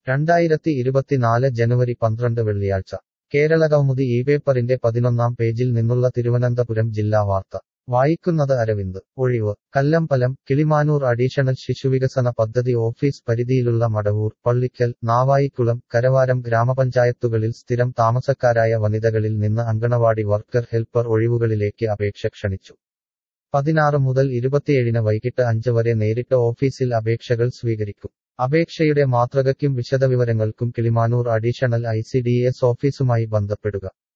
രണ്ടായിരത്തി ഇരുപത്തിനാല് ജനുവരി പന്ത്രണ്ട് വെള്ളിയാഴ്ച കേരളകൗമുദി ഈ പേപ്പറിന്റെ പതിനൊന്നാം പേജിൽ നിന്നുള്ള തിരുവനന്തപുരം ജില്ലാ വാർത്ത വായിക്കുന്നത് അരവിന്ദ് ഒഴിവ് കല്ലമ്പലം കിളിമാനൂർ അഡീഷണൽ ശിശുവികസന പദ്ധതി ഓഫീസ് പരിധിയിലുള്ള മടവൂർ പള്ളിക്കൽ നാവായിക്കുളം കരവാരം ഗ്രാമപഞ്ചായത്തുകളിൽ സ്ഥിരം താമസക്കാരായ വനിതകളിൽ നിന്ന് അങ്കണവാടി വർക്കർ ഹെൽപ്പർ ഒഴിവുകളിലേക്ക് അപേക്ഷ ക്ഷണിച്ചു പതിനാറ് മുതൽ ഇരുപത്തിയേഴിന് വൈകിട്ട് അഞ്ച് വരെ നേരിട്ട് ഓഫീസിൽ അപേക്ഷകൾ സ്വീകരിക്കും അപേക്ഷയുടെ മാതൃകയ്ക്കും വിശദവിവരങ്ങൾക്കും Kilimanoor additional I C D S ഓഫീസുമായി ബന്ധപ്പെടുക